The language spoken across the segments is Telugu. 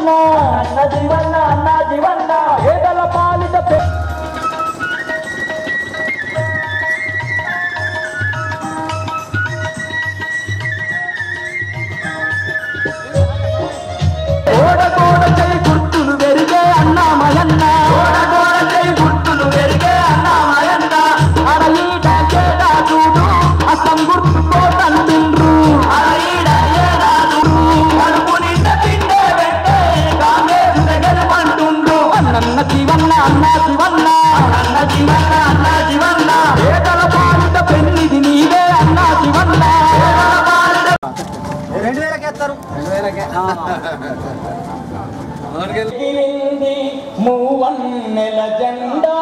జీవన్న అన్న జీవన్న అన్న జీవన్న పేదల పాలిట పె- గోడ గోడ చై గుర్తులు వెరిగే అన్నామయన్న గోడ గోడ చై గుర్తులు వెరిగే అన్నామయన్న అడలీడ ఏడా చూడు అసం గుర్తుతో తండ్రు అడలీడ ఏడా చూడు కడుపు నిండ తిండే వెంటే కాంగ్రెస్ గెలుపంటుండ్రు అన్న జీవన్న అన్న జీవన్న అన్న జీవన్న అన్న జీవన్న పేదల పాలిట పెన్నిది నీవే అన్న జీవన్న పేదల పాలిట రెండు వేలకి ఎత్తారు రెండు వేలకే ఎగిరింది మూవన్నెల జెండా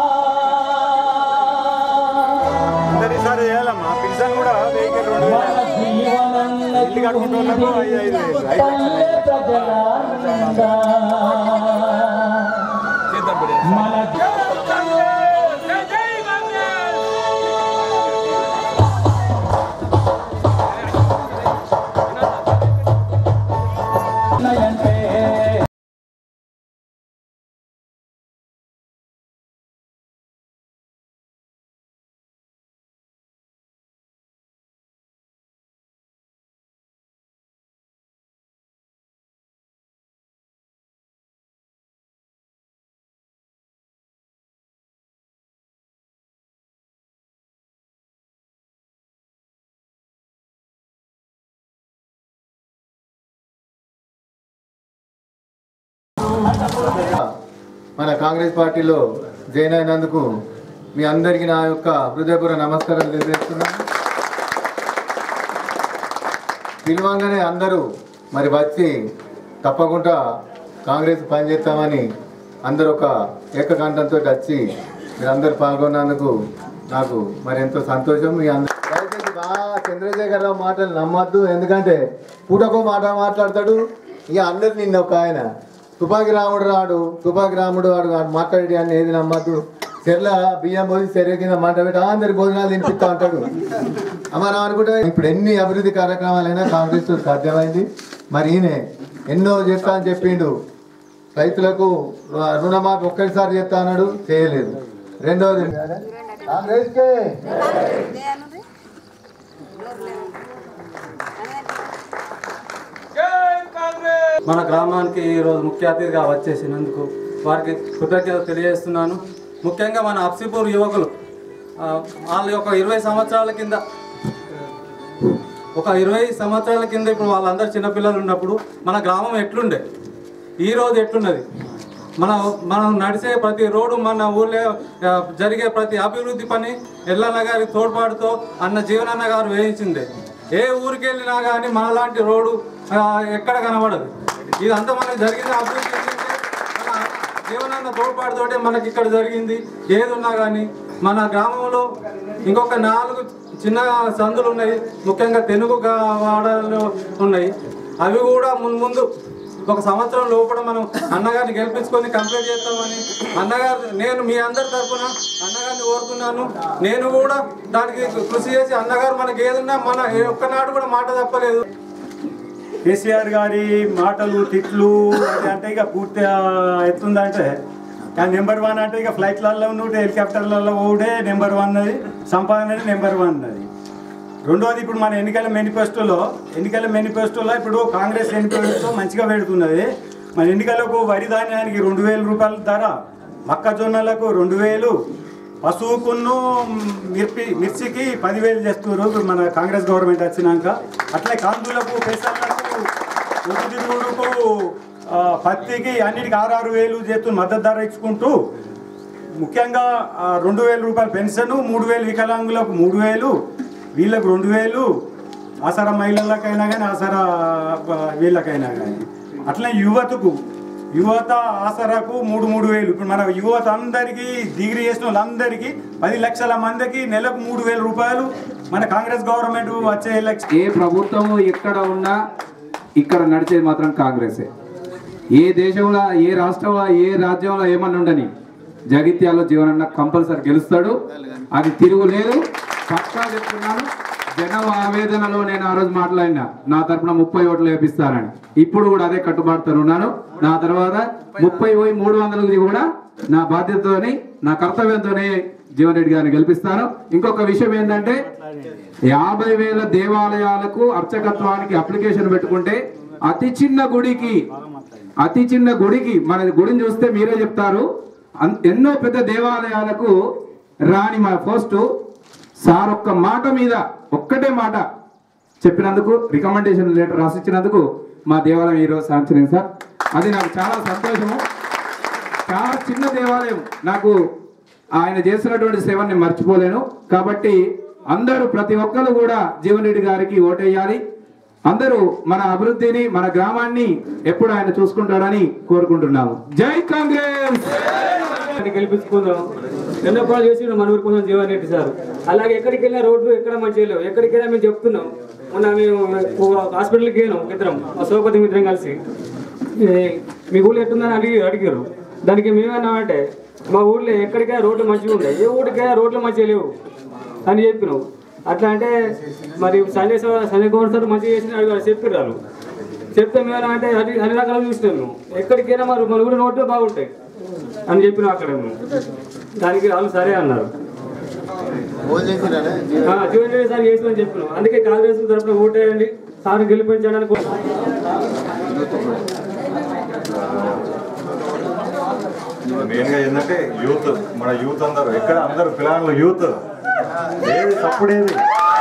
అందరిసారి చేయాలమ్మా పిల్సన్ కూడా వెహికల్ రెండు వేల మన జీవనన్న ఇల్లు కట్టుకుంటున్నాము, ఐదు ఐదు వేలు. ఐదు తల్లే ప్రజల నిండా. మన అంటే మన కాంగ్రెస్ పార్టీలో జాయిన్ అయినందుకు మీ అందరికీ నా యొక్క హృదయపూర్వక నమస్కారాలు తెలియజేస్తున్నాను పిలవంగానే అందరూ మరి వచ్చి తప్పకుండా కాంగ్రెస్ పనిచేస్తామని అందరూ ఒక ఏకకంఠంతో వచ్చి మీరందరూ పాల్గొన్నందుకు నాకు మరి ఎంతో సంతోషం మీ అందరూ దయచేసి బాగా చంద్రశేఖరరావు మాటలు నమ్మద్దు ఎందుకంటే పూటకో మాట మాట్లాడతాడు ఇక అందరు నిన్న ఒక ఆయన తుపాకి రాముడు రాడు తుపాకి రాముడు వాడు వాడు మాట్లాడి అని ఏది నమ్మద్దు చెర్ల బియ్యం పోసి చెర్ల కింద మాట పెట్టి అందరి భోజనాలు తినిపిస్తా అంటాడు అమ్మ అనుకుంటే ఇప్పుడు ఎన్ని అభివృద్ధి కార్యక్రమాలైనా కాంగ్రెస్ సాధ్యమైంది మరి ఈయన ఎన్నో చేస్తా అని చెప్పిండు రైతులకు రుణమాఫీ ఒక్కసారి చెప్తా అన్నాడు చేయలేదు రెండోది కాంగ్రెస్కే మన గ్రామానికి ఈరోజు ముఖ్య అతిథిగా వచ్చేసినందుకు వారికి కృతజ్ఞత తెలియజేస్తున్నాను ముఖ్యంగా మన అప్సిపూర్ యువకులు ఆ, వాళ్ళ యొక్క ఇరవై సంవత్సరాల కింద ఒక ఇరవై సంవత్సరాల కింద ఇప్పుడు వాళ్ళందరూ చిన్నపిల్లలు ఉన్నప్పుడు మన గ్రామం ఎట్లుండే ఈ రోజు ఎట్లున్నది మన మనం నడిచే ప్రతి రోడ్డు మన ఊళ్ళో ఆ, జరిగే ప్రతి అభివృద్ధి పని ఎల్లన్న గారి తోడ్పాటుతో అన్న జీవనన్న గారు వేయించింది ఏ ఊరికి వెళ్ళినా కానీ మనలాంటి రోడ్డు ఆ, ఎక్కడ కనబడదు ఇదంతా మనకు జరిగిన అభివృద్ధి ఏంటంటే మన జీవనాన్న తోడ్పాటుతోటే మనకి ఇక్కడ జరిగింది ఏది ఉన్నా కానీ మన గ్రామంలో ఇంకొక నాలుగు చిన్న సందులు ఉన్నాయి ముఖ్యంగా తెనుగు గా- వాడలు ఉన్నాయి అవి కూడా ముందు ముందు ఒక సంవత్సరం లోపల మనం అన్నగారిని గెలిపించుకొని కంప్లీట్ చేస్తామని అన్నగారు నేను మీ అందరి తరఫున అన్నగారిని కోరుతున్నాను నేను కూడా దానికి కృషి చేసి అన్నగారు మనకి ఏదున్నా మన ఏ ఒక్కనాడు కూడా మాట తప్పలేదు కేసీఆర్ గారి మాటలు తిట్లు అది అంటే ఇక పూర్తిగా ఎత్తుందంటే కానీ నెంబర్ వన్ అంటే ఇక ఫ్లైట్లలో ఉంటే హెలికాప్టర్లలో కూడా నెంబర్ వన్ అది సంపాదన నెంబర్ వన్ అది రెండోది ఇప్పుడు మన ఎన్నికల మేనిఫెస్టోలో ఎన్నికల మేనిఫెస్టోలో ఇప్పుడు కాంగ్రెస్ మేనిఫెస్టో మంచిగా పెడుతున్నది మన ఎన్నికలకు వరి ధాన్యానికి రెండు వేల రూపాయల ధర మొక్కజొన్నలకు రెండు వేలు పశువుకును మిర్చి మిర్చికి పదివేలు చేస్తున్నారు ఇప్పుడు మన కాంగ్రెస్ గవర్నమెంట్ వచ్చినాక అట్లే కందులకు పెసర్లకు ఉద్దిరుగుడుకు ఆ, పత్తికి అన్నిటికి ఆరు వేలు చేస్తూ మద్దతు ధర ఇచ్చుకుంటూ ముఖ్యంగా ఆ, రెండు వేల రూపాయల పెన్షన్ మూడు వేలు వికలాంగులకు మూడు వేలు వీళ్ళకు రెండు వేలు ఆసరా మహిళలకైనా కానీ ఆసరా ఆ, వీళ్ళకైనా కానీ అట్లనే యువతకు యువత ఆసరాకు మూడు మూడు వేలు ఇప్పుడు మన యువత అందరికీ డిగ్రీ చేసిన వాళ్ళందరికీ పది లక్షల మందికి నెలకు మూడు వేల రూపాయలు మన కాంగ్రెస్ గవర్నమెంట్ వచ్చే ఎలక్షన్ ఏ ప్రభుత్వం ఎక్కడ ఉన్నా ఇక్కడ నడిచేది మాత్రం కాంగ్రెసే ఏ దేశంలో ఏ రాష్ట్రంలో ఏ రాజ్యంలో ఏమన్నా ఉండని జగిత్యాలో జీవనన్న కంపల్సరీ గెలుస్తాడు అది తిరుగులేదు పక్కా చెప్తున్నాను జనం ఆవేదనలో నేను ఆ రోజు మాట్లాడినా నా తరపున ముప్పై ఓట్లు వేపిస్తానని ఇప్పుడు కూడా అదే కట్టుబాటుతో ఉన్నాను నా తర్వాత ముప్పై పోయి మూడు వందలది కూడా నా బాధ్యతతోని నా కర్తవ్యంతోనే జీవన్ రెడ్డి గారిని గెలిపిస్తాను ఇంకొక విషయం ఏంటంటే యాభై వేల దేవాలయాలకు అర్చకత్వానికి అప్లికేషన్ పెట్టుకుంటే అతి చిన్న గుడికి అతి చిన్న గుడికి మన గుడిని చూస్తే మీరే చెప్తారు అన్- ఎన్నో పెద్ద దేవాలయాలకు రాని మా పోస్టు సార్ ఒక్క మాట మీద ఒక్కటే మాట చెప్పినందుకు రికమెండేషన్ లెటర్ రాసిచ్చినందుకు మా దేవాలయం ఈరోజు సాంక్షనింది సార్ అది నాకు చాలా సంతోషము చాలా చిన్న దేవాలయం నాకు ఆయన చేసినటువంటి సేవని నేను మర్చిపోలేను కాబట్టి అందరూ ప్రతి ఒక్కరు కూడా జీవన్ రెడ్డి గారికి ఓటేయాలి అందరూ మన అభివృద్ధిని మన గ్రామాన్ని ఎప్పుడు ఆయన చూసుకుంటాడని కోరుకుంటున్నాము జై కాంగ్రెస్ గెలిపించుకుందాం ఎన్నో పనులు చేసి మన ఊరి కోసం జీవన్ రెడ్డి సార్ అలాగే ఎక్కడికి వెళ్ళినా రోడ్లు ఎక్కడ మంచిగా లేవు ఎక్కడికి వెళ్ళినా మేము చెప్తున్నాం మొన్న మేము ఒక హాస్పిటల్కి వెళ్ళాం ఇద్దరం మా సోపతి ఇద్దరం కలిసి ఈ- మీ ఊళ్ళో ఎట్టుందని అడిగి అడిగారు దానికి మేమన్నామంటే మా ఊళ్ళో ఎక్కడికైనా రోడ్లు మంచిగా ఉన్నాయి ఏ ఊరికైనా రోడ్లు మంచిగా లేవు అని చెప్పినాం అట్లా అంటే మరి సంజయ్ సార్ సంజయ్ కుమార్ సార్ మంచిగా చేసిన అడిగారు చెప్పారు వాళ్ళు చెప్తే మేము అంటే అన్ని అన్ని రకాలు చూసినాం మేము ఎక్కడికైనా మరి మన ఊరి రోడ్లు బాగుంటాయి అని చెప్పినాం అక్కడ మేము దానికి వాళ్ళు సరే అన్నారు ఆ, జీవన్ రెడ్డి సార్ చేసిన చెప్పినాం అందుకే కాంగ్రెస్ తరఫున ఓటేయండి సార్ గెలిపించడానికి మెయిన్గా ఏంటంటే యూత్ మన యూత్ అందరూ ఎక్కడ అందరు పిల్లలు యూత్ ఏది తప్పుడేది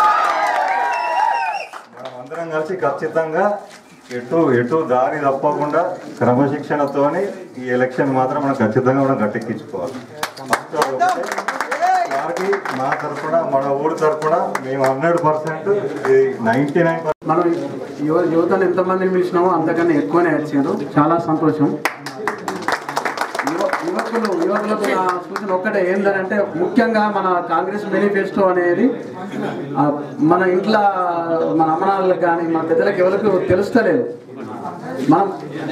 మనం అందరం కలిసి ఖచ్చితంగా ఎటు ఎటు దారి తప్పకుండా క్రమశిక్షణతోని ఈ ఎలక్షన్ మాత్రం మనం ఖచ్చితంగా మనం గట్టెక్కించుకోవాలి ఫస్ట్ అదొకటే. వారికి మా తరఫున మన ఊరి తరఫున మేము హండ్రెడ్ పర్సెంట్ నైంటీ నైన్ మనం యువ యువతను ఎంతమందిని పిలిచినామో అంతకన్నా ఎక్కువనే వచ్చారు చాలా సంతోషం యువ యువకులు యువకులకు నా సూచన ఒక్కటే ఏంటంటే ముఖ్యంగా మన కాంగ్రెస్ మేనిఫెస్టో అనేది ఆ, మన ఇంట్లో మన అమ్మనాన్నలకు కానీ మన పెద్దలకు ఎవరికి తెలుస్తలేదు మనం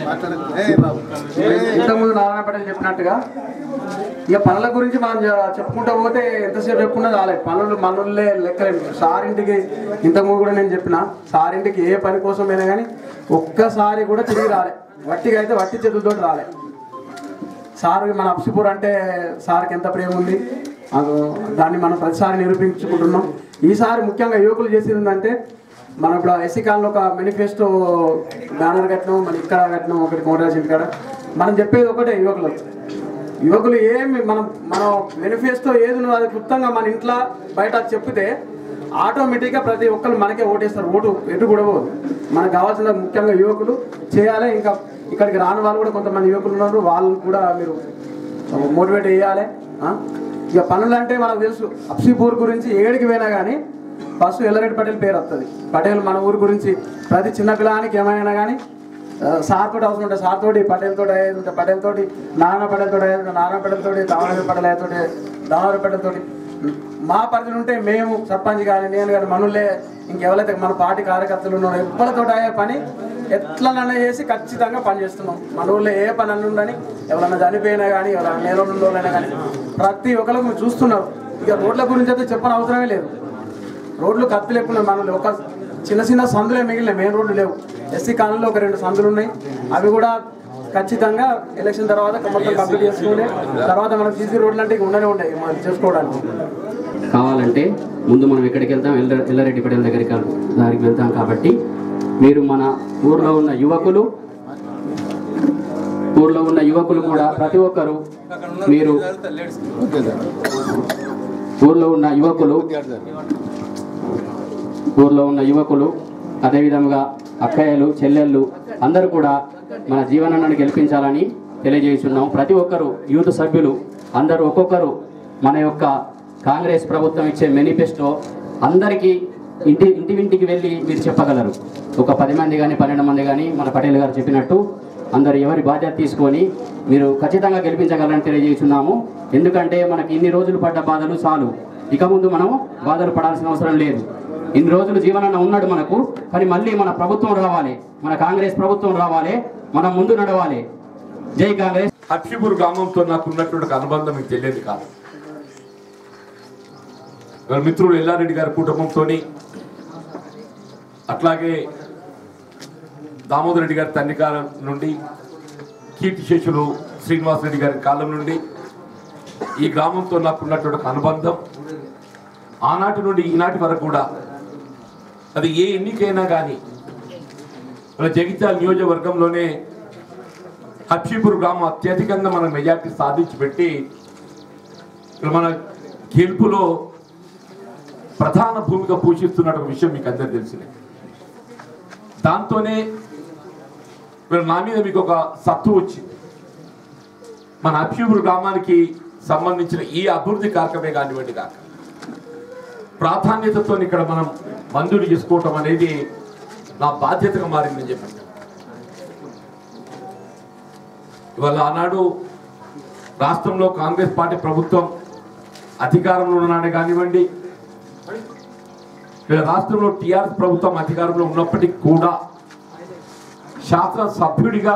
ఇంతకుముందు నారాయణ పటేల్ చెప్పినట్టుగా ఇక పనుల గురించి మనం చె- చెప్పుకుంటూ పోతే ఎంతసేపు చెప్పుకున్నా రాలే పనులు మనలే లెక్కలేదు సారింటికి ఇంతకుముందు కూడా నేను చెప్పిన సారింటికి ఏ పని కోసమైనా కానీ ఒక్కసారి కూడా తిరిగి రాలే వట్టిగా అయితే వట్టి చేతులతో రాలే సార్ మన అప్సిపూర్ అంటే సార్కి ఎంత ప్రేమ ఉంది అది దాన్ని మనం ప్రతిసారి నిరూపించుకుంటున్నాం ఈసారి ముఖ్యంగా యువకులు చేసేది ఏంటంటే మనం ఇప్పుడు ఎస్సీ కాలంలో ఒక మేనిఫెస్టో బ్యానర్ కట్టినాం మన ఇక్కడ కట్టినాం ఒకటి కోటరాజు ఇంటికాడ మనం చెప్పేది ఒకటే యువకులకు యువకులు ఏమి మనం మనం మేనిఫెస్టో ఏది ఉన్నదో అది క్లుప్తంగా మన ఇంట్లో బయట చెప్తే ఆటోమేటిక్గా ప్రతి ఒక్కరు మనకే ఓటేస్తారు ఓటు ఎటు కూడా పోదు మనకు కావాల్సిన ముఖ్యంగా యువకులు చేయాలి ఇంకా ఇక్కడికి రాని వాళ్ళు కూడా కొంతమంది యువకులు ఉన్నారు వాళ్ళని కూడా మీరు మోటివేట్ చేయాలి ఆ? ఇక పనులు అంటే మనకు తెలుసు అప్సీపూర్ గురించి ఏడికి పోయినా కానీ ఫస్ట్ ఎల్లరెడ్డి పటేల్ పేరు వస్తుంది పటేల్ మన ఊరు గురించి ప్రతి చిన్న పిల్లానికి ఏమైనా కానీ సార్ తోటి అవసరం ఉంటుంది సార్ తోటి పటేల్ తోటి అయ్యేది ఉంటే పటేల్ తోటి నాన్న పటేల్ తోటి అయ్యేది ఉంటే నాన్న పటేల్ తోటి దామోదర్ పటేల్ అయ్యేతోటి దామోదర్ పటేల్ తోటి మా పరిధిలో ఉంటే మేము సర్పంచ్ కానీ నేను కానీ మనులే ఇంకెవరైతే మన పార్టీ కార్యకర్తలు ఉన్నారో ఎవరితో అయ్యే పని ఎట్లనైనా చేసి ఖచ్చితంగా పని చేస్తున్నాం మన ఊళ్ళో ఏ పని అన్న ఉండని ఎవరన్నా చనిపోయినా కానీ ఎవరైనా నేలైనా కానీ ప్రతి ఒక్కరికి మీరు చూస్తున్నారు ఇక రోడ్ల గురించి అయితే చెప్పని అవసరమే లేదు రోడ్లు కత్తి లేకుండా మనం ఒక చిన్న చిన్న సందులే మిగిలిన మెయిన్ రోడ్లు లేవు ఎస్సీ కాలనీలో ఒక రెండు సందులు ఉన్నాయి అవి కూడా ఖచ్చితంగా ఎలక్షన్ తర్వాత మొత్తం కంప్లీట్ చేసుకుని తర్వాత మనకు సీసీ రోడ్లు అంటే ఇక ఉండనే ఉంటాయి మనం చేసుకోవడానికి కావాలంటే ముందు మనం ఎక్కడికి వెళ్తాం ఎల్ల ఎల్లారెడ్డి పటేల్ దగ్గరికి దానికి వెళ్తాం కాబట్టి మీరు మన ఊర్లో ఉన్న యువకులు ఊర్లో ఉన్న యువకులు కూడా ప్రతి ఒక్కరు మీరు ఊర్లో ఉన్న యువకులు ఊర్లో ఉన్న యువకులు అదేవిధంగా అక్కయ్యలు చెల్లెళ్ళు అందరూ కూడా మన జీవనాన్ని గెలిపించాలని తెలియజేస్తున్నాం ప్రతి ఒక్కరు యూత్ సభ్యులు అందరూ ఒక్కొక్కరు మన యొక్క కాంగ్రెస్ ప్రభుత్వం ఇచ్చే మేనిఫెస్టో అందరికీ ఇంటి ఇంటి ఇంటికి వెళ్ళి మీరు చెప్పగలరు ఒక పది మంది కానీ పన్నెండు మంది కానీ మన పటేల్ గారు చెప్పినట్టు అందరు ఎవరి బాధ్యత తీసుకొని మీరు ఖచ్చితంగా గెలిపించగలరని తెలియజేస్తున్నాము ఎందుకంటే మనకి ఇన్ని రోజులు పడ్డ బాధలు చాలు ఇక ముందు మనం బాధలు పడాల్సిన అవసరం లేదు ఇన్ని రోజులు జీవనాన్న ఉన్నాడు మనకు కానీ మళ్ళీ మన ప్రభుత్వం రావాలి మన కాంగ్రెస్ ప్రభుత్వం రావాలి మనం ముందు నడవాలి జై కాంగ్రెస్ హర్షిపూర్ గ్రామంతో నాకు ఉన్నటువంటి ఒక అనుబంధం మీకు తెలియదు కాదు వాళ్ళ మిత్రుడు ఎల్లారెడ్డి గారి కుటుంబంతో అట్లాగే దామోదర్ రెడ్డి గారి తండ్రి కాలం నుండి కీర్తి శేషులు శ్రీనివాస్ రెడ్డి గారి కాలం నుండి ఈ గ్రామంతో నాకు ఉన్నటువంటి ఒక అనుబంధం ఆనాటి నుండి ఈనాటి వరకు కూడా అది ఏ ఎన్నికైనా కానీ మన జగిత్యాల నియోజకవర్గంలోనే హర్షీపూర్ గ్రామం అత్యధికంగా మన మెజార్టీ సాధించి పెట్టి ఇక్కడ మన గెలుపులో ప్రధాన భూమిక పోషిస్తున్న ఒక విషయం మీకు అందరికి తెలిసిందే దాంతోనే ఇక్కడ నా మీద మీకు ఒక సత్తు వచ్చింది మన హర్షీపూర్ గ్రామానికి సంబంధించిన ఈ అభివృద్ధి కార్యక్రమే కానివ్వండి కాక ప్రాధాన్యతతో ఇక్కడ మనం మంజూరు చేసుకోవటం అనేది నా బాధ్యతగా మారిందని చెప్పి ఇవాళ ఆనాడు రాష్ట్రంలో కాంగ్రెస్ పార్టీ ప్రభుత్వం అధికారంలో ఉన్నాడే కానివ్వండి ఇక్కడ రాష్ట్రంలో టిఆర్ఎస్ ప్రభుత్వం అధికారంలో ఉన్నప్పటికీ కూడా శాసన సభ్యుడిగా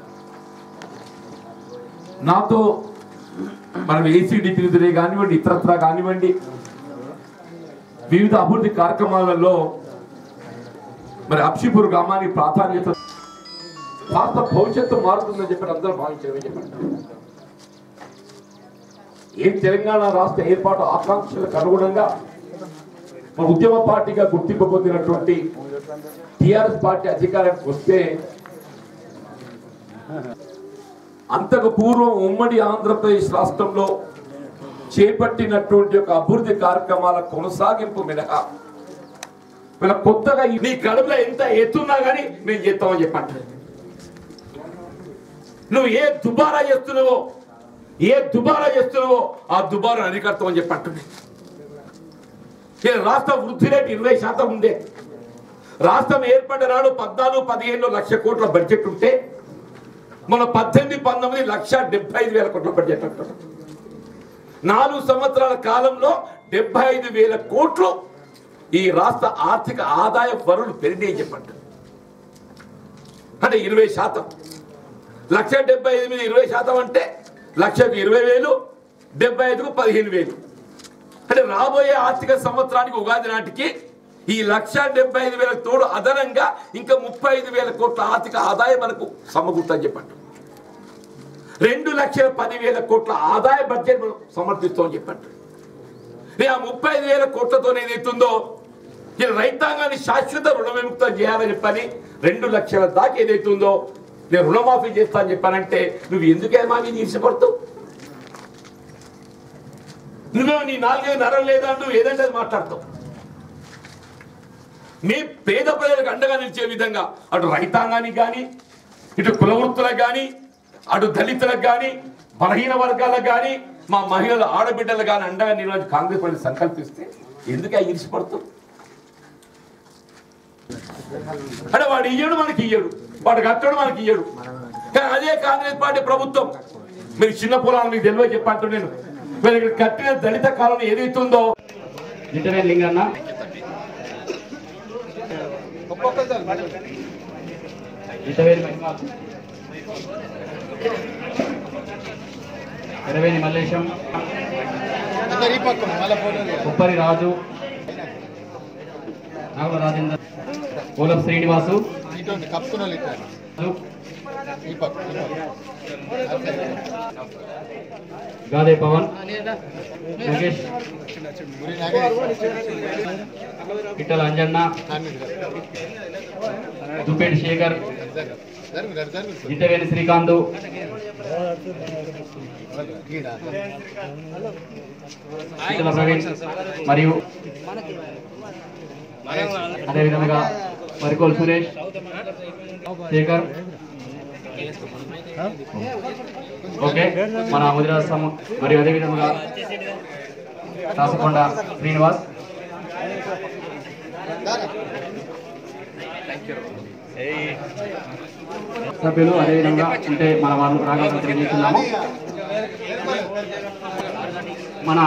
నాతో మనం ఏసీడీ నిధులే కానివ్వండి ఇతరత్రా కానివ్వండి వివిధ అభివృద్ధి కార్యక్రమాలలో మరి అప్షిపూర్ గ్రామానికి ప్రాధాన్యత రాష్ట్ర భవిష్యత్తు మారుతుందని చెప్పి అందరూ భావించారని చెప్పండి ఏం తెలంగాణ రాష్ట్ర ఏర్పాటు ఆకాంక్షలకు అనుగుణంగా మన ఉద్యమ పార్టీగా గుర్తింపు పొందినటువంటి టిఆర్ఎస్ పార్టీ అధికారానికి వస్తే అంతకు పూర్వం ఉమ్మడి ఆంధ్రప్రదేశ్ రాష్ట్రంలో చేపట్టినటువంటి ఒక అభివృద్ధి కార్యక్రమాల కొనసాగింపు మినహా వీళ్ళ కొత్తగా ఈ- నీ కడుపులో ఎంత ఎత్తున్నా కానీ మేము చేస్తామని చెప్పండి నువ్వు ఏ దుబారా చేస్తున్నావో ఏ దుబారా చేస్తున్నావో ఆ దుబారా అరికడతామని చెప్పంటుంది ఈ రాష్ట్ర వృద్ధి రేటు ఇరవై శాతం ఉందే రాష్ట్రం ఏర్పడిన నాడు పద్నాలుగు పదిహేను లక్ష కోట్ల బడ్జెట్ ఉంటే మన పద్దెనిమిది పంతొమ్మిది లక్ష డెబ్బై ఐదు వేల కోట్ల బడ్జెట్ అంటున్నాం నాలుగు సంవత్సరాల కాలంలో డెబ్బై ఐదు వేల కోట్లు ఈ రాష్ట్ర ఆర్థిక ఆదాయ వరులు పెరిగినాయి చెప్పండి అంటే ఇరవై శాతం లక్ష డెబ్బై ఐదు మీద ఇరవై శాతం అంటే లక్షకు ఇరవై వేలు డెబ్బై ఐదుకు పదిహేను వేలు అంటే రాబోయే ఆర్థిక సంవత్సరానికి ఉగాది నాటికి ఈ లక్ష డెబ్బై ఐదు వేల తోడు అదనంగా ఇంకా ముప్పై ఐదు వేల కోట్ల ఆర్థిక ఆదాయం మనకు సమకూరుతుందని చెప్పండి రెండు లక్షల పదివేల కోట్ల ఆదాయ బడ్జెట్ మనం సమర్థిస్తామని చెప్పండి నేను ఆ ముప్పై ఐదు వేల కోట్లతో ఏదైతుందో నేను రైతాంగాన్ని శాశ్వత రుణ విముక్తం చేయాలని చెప్పని రెండు లక్షల దాకా ఏదైతుందో నేను రుణమాఫీ చేస్తా అని చెప్పానంటే నువ్వు ఎందుకే మా మీద ఈర్షపడుతావు నువ్వే నీ నాలుగైదు నరం లేదా నువ్వు ఏదంటే అది మాట్లాడతావు మీ పేద ప్రజలకు అండగా నిలిచే విధంగా అటు రైతాంగానికి కానీ ఇటు కుల వృత్తులకు కానీ అటు దళితులకు కానీ బలహీన వర్గాలకు కానీ మా మహిళల ఆడబిడ్డలకు కానీ అండగా నిలబడి కాంగ్రెస్ పార్టీ సంకల్పిస్తే ఎందుకు ఇరిసిపడుతూ అంటే వాడు ఇయ్యడు మనకి ఇయ్యడు వాడు కట్టడు మనకి ఇయ్యడు కానీ అదే కాంగ్రెస్ పార్టీ ప్రభుత్వం మీరు చిన్న పొలాలు మీకు తెలియదు చెప్పంటూ నేను మీరు ఇక్కడ కట్టిన దళిత కాలనీ ఏదైతుందో లిటరే లింగన్న ఇటవేని మహిమ ఎరవేని మల్లేశం ఉప్పరి రాజు నాగుల రాజేందర్ పోలం శ్రీనివాసు గాదే పవన్ నగేష్ ఇట్టల అంజన్న దుప్పేటి శేఖర్ జితవేని శ్రీకాంత్ ఇట్టల ప్రవీణ్ మరియు అదేవిధంగా మరికోల్ సురేష్ శేఖర్ ఓకే మన ముదిరాసం మరియు అదేవిధంగా రాసకొండ శ్రీనివాస్ సభ్యులు అదేవిధంగా అంటే మన వాళ్ళు రాగలను తెలియజేస్తున్నాము మన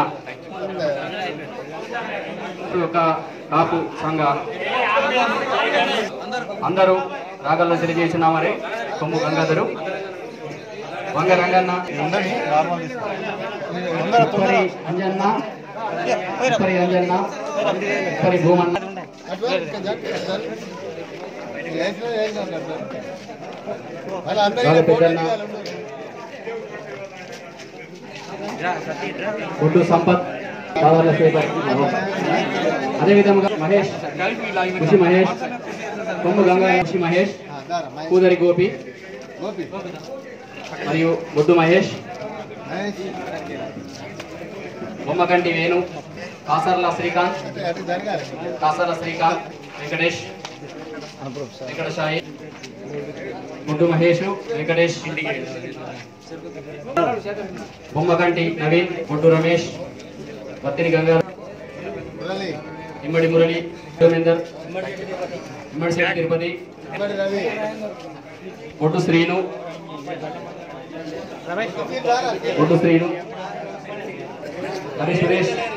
యొక్క కాపు సంఘ అందరూ రాగలను తెలియజేస్తున్నామని కొమ్ము గంగాధరు వంగ రంగన్న ఉప్పరి అంజన్న ఉప్పరి అంజన్న ఉప్పరి భూమన్న వాళ్ళ పెద్దన్న గుడ్డు సంపత్ కావాల శేఖర్ అదేవిధంగా మహేష్ కృషి మహేష్ కొమ్ము గంగా కృషి మహేష్ కూదరి గోపి మరియు బొడ్డు మహేష్ బొమ్మకంటి వేణు కాసర్ల శ్రీకాంత్ కాసర్ల శ్రీకాంత్ వెంకటేష్ వెంకటసాయి గుడ్డు మహేష్ వెంకటేష్ బొమ్మకంటి నవీన్ గుడ్డు రమేష్ వత్తిని గంగా ఇమ్మడి మురళి రవీందర్ ఇమ్మడి శెట్టి తిరుపతి బొడ్డు శ్రీను బొడ్డు శ్రీను హరి సురేష్